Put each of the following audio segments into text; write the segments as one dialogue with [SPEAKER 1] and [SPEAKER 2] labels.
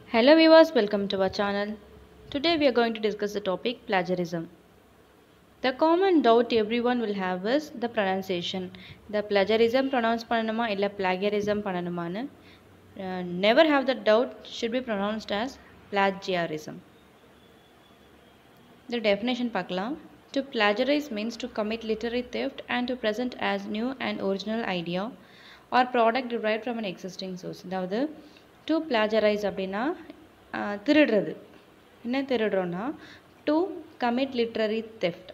[SPEAKER 1] Hello viewers, welcome to our channel. Today we are going to discuss the topic plagiarism. The common doubt everyone will have is the pronunciation. The plagiarism pronounce பண்ணணுமா இல்லை plagiarism பண்ணணுமான்னு uh, never have the doubt should be pronounced as plagiarism. The definition பார்க்கலாம் To plagiarize means to commit literary theft and to present as new and original idea or product derived from an existing source. அதாவது to plagiarize அப்படின்னா ஆஹ், திருடுறது என்ன திருடுறோன்னா to commit literary theft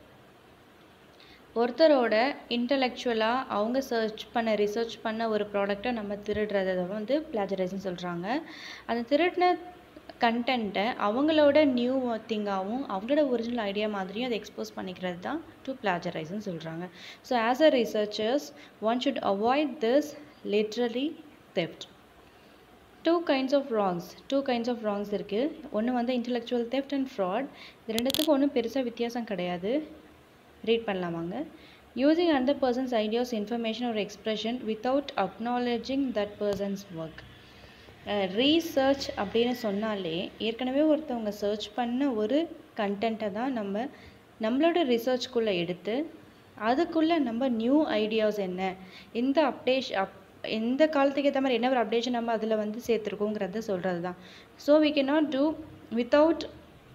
[SPEAKER 1] ஒருத்தரோட இன்டலெக்சுவலாக அவங்க search பண்ண research பண்ண ஒரு ப்ராடக்டை நம்ம திருடுறதை வந்து பிளாஜரைஸ்னு சொல்கிறாங்க அந்த திருடின கண்டென்ட்டை அவங்களோட நியூ திங்காகவும் அவங்களோட ஒரிஜினல் ஐடியா மாதிரியும் அதை எக்ஸ்போஸ் பண்ணிக்கிறது தான் டு பிளாஜரைஸ்னு சொல்கிறாங்க so as a researchers one should avoid this literally theft two kinds of wrongs two kinds of wrongs இருக்குது ஒன்று வந்து இன்டெலெக்சுவல் theft அண்ட் ஃப்ராட் இது ரெண்டுத்துக்கும் ஒன்றும் பெருசாக வித்தியாசம் கிடையாது ரீட் பண்ணலாமாங்க using another person's ideas information ஒரு expression without acknowledging that person's work research அப்படின்னு சொன்னாலே ஏற்கனவே ஒருத்தவங்க சர்ச் பண்ண ஒரு கண்டென்ட்டை தான் நம்ம நம்மளோட ரிசர்ச்குள்ளே எடுத்து அதுக்குள்ளே நம்ம நியூ ஐடியாஸ் என்ன இந்த அப்டேஷ் அப் இந்த காலத்துக்கு ஏற்ற மாதிரி என்ன ஒரு அப்டேஷன் நம்ம அதில் வந்து சேர்த்துருக்கோங்கிறத சொல்கிறது தான் so we cannot do without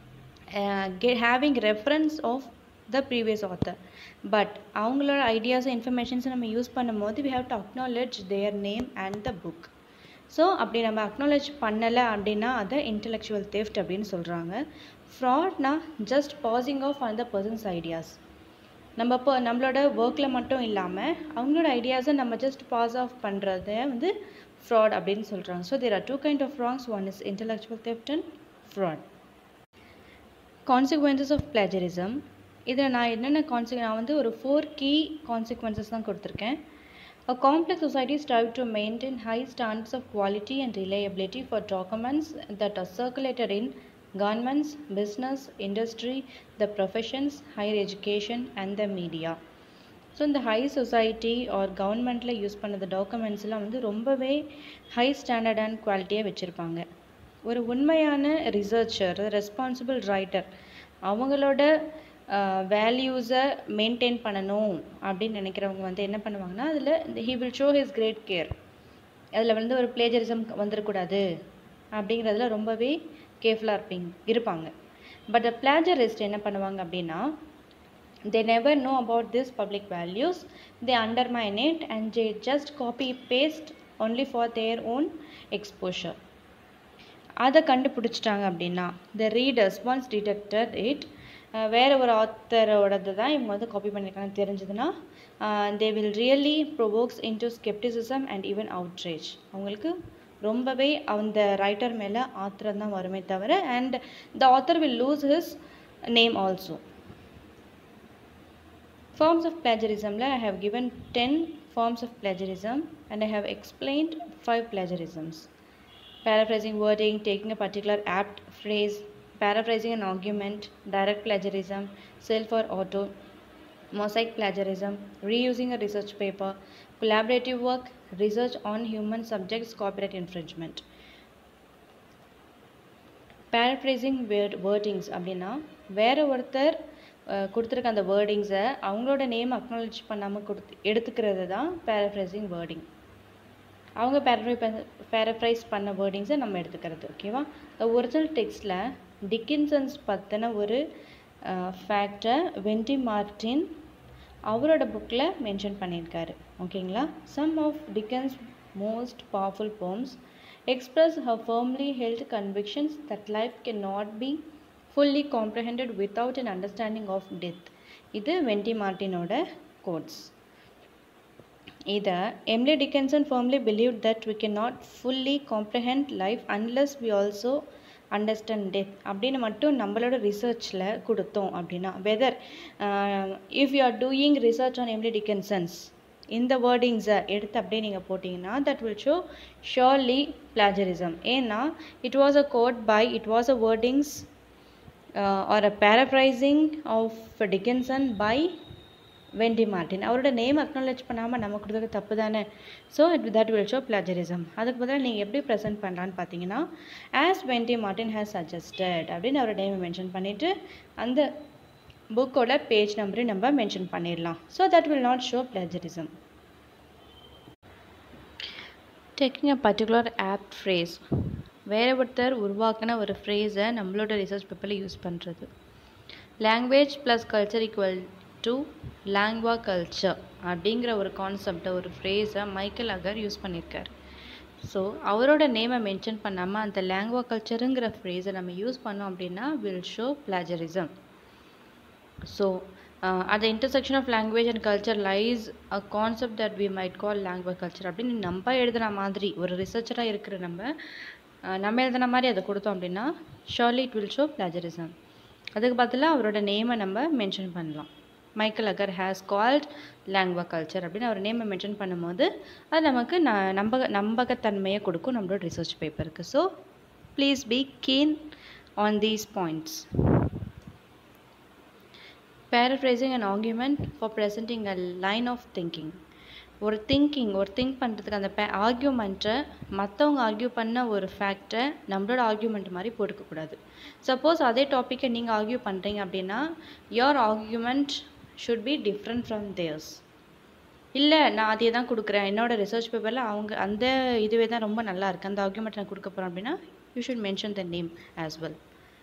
[SPEAKER 1] get having reference of the previous author but அவங்களோட ஐடியாஸ் இன்ஃபர்மேஷன்ஸை நம்ம யூஸ் பண்ணும்போது we have to acknowledge their name and the book so அப்படி நம்ம அக்னாலேஜ் பண்ணலை அப்படின்னா அதை இன்டெலெக்சுவல் theft அப்படின்னு சொல்கிறாங்க ஃப்ராட்னா ஜஸ்ட் பாசிங் ஆஃப் அந்த பர்சன்ஸ் ஐடியாஸ் நம்ம இப்போ நம்மளோட ஒர்க்கில் மட்டும் இல்லாமல் அவங்களோட ஐடியாஸை நம்ம ஜஸ்ட் பாஸ் ஆஃப் பண்ணுறத வந்து ஃப்ராட் அப்படின்னு சொல்கிறாங்க so there are two kind of wrongs one is intellectual theft and fraud consequences of plagiarism இதில் நான் என்னென்ன கான்சி நான் வந்து ஒரு ஃபோர் கீ கான்சிக்வன்சஸ் தான் கொடுத்துருக்கேன் A complex society strives to maintain high standards of quality and reliability for documents that are circulated in governments, business, industry, the professions, higher education, and the media. So இந்த high society or கவர்மெண்ட்டில் use பண்ணது டாக்குமெண்ட்ஸ்லாம் வந்து ரொம்பவே high standard and குவாலிட்டியாக வச்சுருப்பாங்க ஒரு உண்மையான ரிசர்ச்சர் ரெஸ்பான்சிபிள் ரைட்டர் அவங்களோட வேல்யூஸை மெயின்டைன் பண்ணணும் அப்படின்னு நினைக்கிறவங்க வந்து என்ன பண்ணுவாங்கன்னா அதில் he will show his great care அதில் வந்து ஒரு பிளேஜரிசம் வந்துடக்கூடாது அப்படிங்கிறதுல ரொம்பவே கேர்ஃபுல்லாக இருப்பீங்க இருப்பாங்க பட் த பிளாஜரிஸ்ட் என்ன பண்ணுவாங்க அப்படின்னா they never know about this public values they undermine it and they just copy paste only for their own exposure அதை கண்டுபிடிச்சிட்டாங்க அப்படின்னா the readers once detected it வேற ஒரு ஆத்தரோடது தான் இவங்க வந்து காப்பி பண்ணியிருக்காங்க தெரிஞ்சதுன்னா they will really provokes into skepticism and even outrage அவங்களுக்கு ரொம்பவே அந்த ரைட்டர் மேலே ஆத்திரம் தான் வருமே தவிர and the author will lose his name also Forms of plagiarism, la, I have given 10 forms of plagiarism and I have explained 5 plagiarisms. Paraphrasing wording, taking a particular apt phrase, paraphrasing an argument, direct plagiarism, self or auto, mosaic plagiarism, reusing a research paper, collaborative work, research on human subjects, copyright infringement. Paraphrasing word wordings அப்படின்னா வேற ஒருத்தர் அஹ், கொடுத்திருக்க அந்த வேர்டிங்ஸை அவங்களோட name acknowledge பண்ணாமல் கொடுத்து எடுத்துக்கிறது தான் பேரப்ரைசிங் வேர்டிங் அவங்க பேரப்ரை பேரப்ரைஸ் பண்ண வேர்டிங்ஸை நம்ம எடுத்துக்கிறது ஓகேவா ஒரிஜினல் டெக்ஸ்டில் டிக்கின்சன்ஸ் பற்றின ஒரு ஃபேக்டை வெண்டி மார்டின் அவரோட புக்கில் மென்ஷன் பண்ணியிருக்காரு ஓகேங்களா some of Dickens most powerful poems express her firmly held convictions that life cannot be fully comprehended without an understanding of death இது வெண்டி மார்ட்டினோட கோட்ஸ் இதை Emily Dickinson firmly believed that we cannot fully comprehend life unless we also understand death அப்படின்னு மட்டும் நம்மளோட ரிசர்ச்சில் கொடுத்தோம் அப்படின்னா whether if you are doing research on Emily Dickinson's இந்த வேர்டிங்ஸை எடுத்து அப்படியே நீங்கள் போட்டிங்கன்னா that will show surely plagiarism ஏன்னா it was a quote by it was a wordings or a paraphrasing of Dickinson by Wendy Martin அவரோட name acknowledge பண்ணாமல் நம்ம கொடுத்தது தப்பு தானே so it that will show plagiarism அதுக்கு பதிலாக நீங்கள் எப்படி ப்ரெசென்ட் பண்ணலான்னு பார்த்தீங்கன்னா as Wendy Martin has suggested அப்படின்னு அவரோட நேமை மென்ஷன் பண்ணிவிட்டு அந்த புக்கோட பேஜ் நம்பரையும் நம்ம மென்ஷன் பண்ணிடலாம் so that will not show plagiarism taking a particular of phrase வேற ஒருத்தர் உருவாக்கின ஒரு ஃப்ரேஸை நம்மளோட ரிசர்ச் பேப்பரில் யூஸ் பண்ணுறது language plus culture equal to languaculture அப்படிங்கிற ஒரு கான்செப்டை ஒரு ஃப்ரேஸை மைக்கேல் அகர் யூஸ் பண்ணியிருக்காரு ஸோ அவரோட நேமை மென்ஷன் பண்ணாமல் அந்த லாங்குவா கல்ச்சருங்கிற ஃப்ரேஸை நம்ம யூஸ் பண்ணோம் அப்படின்னா will show plagiarism so at the intersection of language and culture lies a concept that we might call language culture அப்படின்னு நம்ம எழுதுன மாதிரி ஒரு ரிசர்ச்சராக இருக்கிற நம்ம அஹ், நம்ம எழுதுன மாதிரி அதை கொடுத்தோம் அப்படின்னா surely it will show plagiarism அதுக்கு பதிலாக அவரோட நேமை நம்ம மென்ஷன் பண்ணலாம் Michael Agar has called languaculture அப்படின்னு அவர் நேமை மென்ஷன் பண்ணும்போது அது நமக்கு ந நம்பக நம்பகத்தன்மையை கொடுக்கும் நம்மளோட ரிசர்ச் பேப்பருக்கு so please be keen on these points paraphrasing an argument for presenting a line of thinking ஒரு திங்கிங் ஒரு திங்க் பண்ணுறதுக்கு அந்த பே ஆர்கியூமெண்ட்டை மற்றவங்க ஆர்கியூ பண்ண ஒரு ஃபேக்டை நம்மளோட ஆர்கியூமெண்ட் மாதிரி போட்டுக்கக்கூடாது சப்போஸ் அதே டாப்பிக்கை நீங்கள் ஆர்கியூ பண்ணுறீங்க அப்படின்னா your argument should be different from theirs இல்லை நான் அதே தான் கொடுக்குறேன் என்னோட ரிசர்ச் பேப்பரில் அவங்க அந்த இதுவே தான் ரொம்ப நல்லா இருக்குது அந்த ஆர்கியூமெண்ட் நான் கொடுக்க போகிறேன் அப்படின்னா you should mention the name as well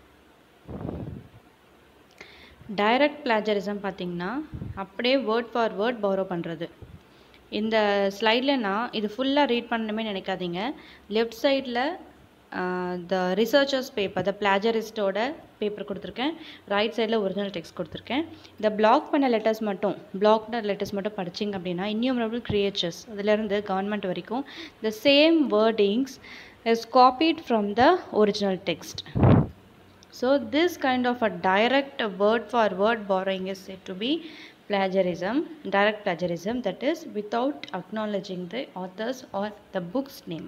[SPEAKER 1] direct plagiarism பார்த்தீங்கன்னா அப்படியே வேர்ட் ஃபார் வேர்ட் borrow பண்ணுறது இந்த ஸ்லைடில் நான் இது ஃபுல்லாக ரீட் பண்ணணுமே நினைக்காதீங்க லெஃப்ட் சைடில் த ரிசர்ச்சர்ஸ் பேப்பர் த பிளாஜரிஸ்டோட பேப்பர் கொடுத்துருக்கேன் ரைட் சைடில் ஒரிஜினல் டெக்ஸ்ட் கொடுத்துருக்கேன் இந்த பிளாக் பண்ண லெட்டர்ஸ் மட்டும் பிளாக்ட லெட்டர்ஸ் மட்டும் படிச்சிங்க அப்படின்னா innumerable creatures அதுலேருந்து கவர்மெண்ட் வரைக்கும் the same wordings is copied from the original text So this kind of a direct word for word borrowing is said to be plagiarism, direct plagiarism that is without acknowledging the author's or the book's name.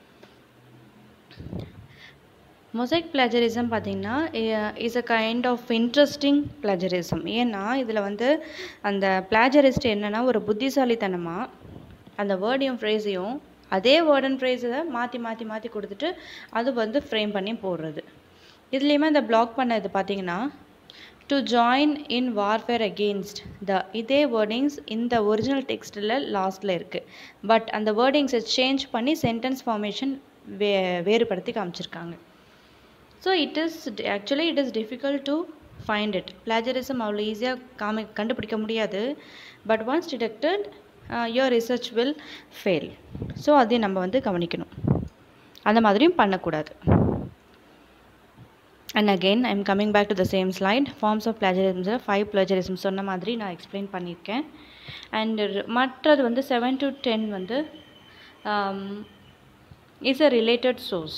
[SPEAKER 1] Mosaic plagiarism பார்த்தீங்கன்னா is a kind of interesting plagiarism ஏன்னா இதில் வந்து அந்த பிளாஜரிஸ்ட் என்னன்னா ஒரு புத்திசாலித்தனமாக அந்த வேர்டையும் ஃப்ரேஸையும் அதே வேர்ட் அண்ட் ஃப்ரேஸை மாற்றி மாற்றி மாற்றி கொடுத்துட்டு அது வந்து ஃப்ரேம் பண்ணி போடுறது இதுலேயுமே அந்த பிளாக் பண்ண இது பார்த்தீங்கன்னா to join in warfare against the இதே வேர்டிங்ஸ் இந்த ஒரிஜினல் டெக்ஸ்ட்டில் லாஸ்ட்டில் இருக்குது பட் அந்த வேர்டிங்ஸை சேஞ்ச் பண்ணி சென்டென்ஸ் ஃபார்மேஷன் வே வேறுபடுத்தி காமிச்சிருக்காங்க so it is actually it is difficult to find it plagiarism அவ்வளோ ஈஸியாக காமி கண்டுபிடிக்க முடியாது but once detected your research will fail so அதையும் நம்ம வந்து கவனிக்கணும் அந்த மாதிரியும் பண்ணக்கூடாது and again I am coming back to the same slide forms of பிளாஜரிசம்ஸில் five plagiarism சொன்ன மாதிரி நான் எக்ஸ்பிளைன் பண்ணியிருக்கேன் அண்ட் மற்றது வந்து செவன் டு டென் வந்து is a related source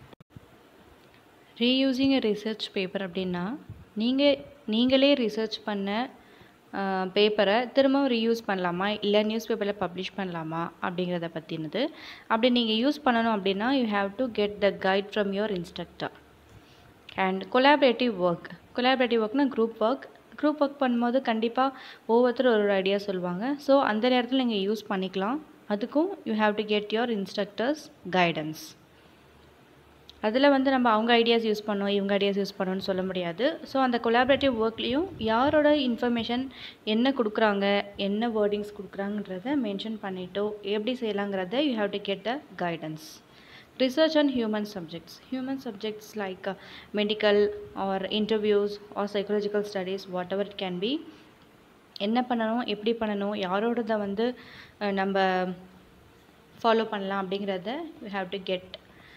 [SPEAKER 1] reusing a research paper அப்படின்னா நீங்கள் நீங்களே ரிசர்ச் பண்ண பேப்பரை திரும்பவும் ரீயூஸ் பண்ணலாமா இல்லை நியூஸ் பேப்பரில் பப்ளிஷ் பண்ணலாமா அப்படிங்கிறத பற்றினது அப்படி நீங்கள் யூஸ் பண்ணணும் அப்படின்னா you have to get the guide from your instructor and collaborative work collaborative ஒர்க்னா குரூப் ஒர்க் குரூப் ஒர்க் பண்ணும்போது கண்டிப்பாக ஒவ்வொருத்தரும் ஒரு ஒரு ஐடியா சொல்லுவாங்க ஸோ அந்த நேரத்தில் நீங்கள் யூஸ் பண்ணிக்கலாம் அதுக்கும் you have to get your instructor's guidance அதில் வந்து நம்ம அவங்க ஐடியாஸ் யூஸ் பண்ணோம் இவங்க ஐடியாஸ் யூஸ் பண்ணோன்னு சொல்ல முடியாது ஸோ அந்த கொலாபரேட்டிவ் ஒர்க்லேயும் யாரோட இன்ஃபர்மேஷன் என்ன கொடுக்குறாங்க என்ன வேர்டிங்ஸ் கொடுக்குறாங்கன்றத மென்ஷன் பண்ணிட்டோ எப்படி செய்யலாங்கிறத you have to get the guidance research on human subjects human subjects like uh, medical or interviews or psychological studies whatever it can be என்ன பண்ணணும் எப்படி பண்ணணும் யாரோடத வந்து அஹ், நம்ம ஃபாலோ பண்ணலாம் அப்படிங்கிறத you have to get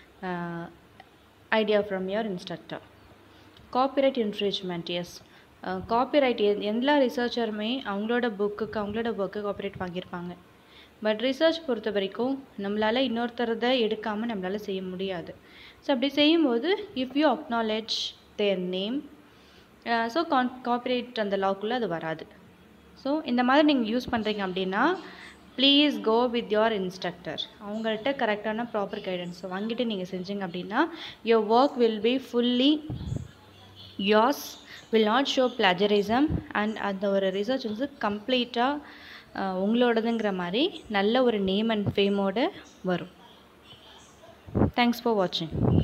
[SPEAKER 1] idea from your instructor copyright infringement yes copyright எல்லா ரிசர்ச்சருமே அவங்களோட புக்குக்கு அவங்களோட ஒர்க்கு காப்பிரைட் வாங்கியிருப்பாங்க பட் ரிசர்ச் பொறுத்த வரைக்கும் நம்மளால் இன்னொருத்தரதை எடுக்காமல் நம்மளால் செய்ய முடியாது ஸோ அப்படி செய்யும்போது if you acknowledge their name so can copyright அந்த லாக்குள்ளே அது வராது ஸோ இந்த மாதிரி நீங்கள் யூஸ் பண்ணுறீங்க அப்படின்னா please go with your instructor அவங்கள்ட்ட கரெக்டான ப்ராப்பர் கைடன்ஸ் வாங்கிட்டு நீங்கள் செஞ்சீங்க அப்படின்னா your work will be fully yours will not show plagiarism and அந்த ஒரு ரிசர்ச் வந்து கம்ப்ளீட்டாக உங்களோடதுங்கிற மாதிரி நல்ல ஒரு நேம் அண்ட் ஃபேமோட வரும் தேங்க்ஸ் ஃபார் வாட்சிங்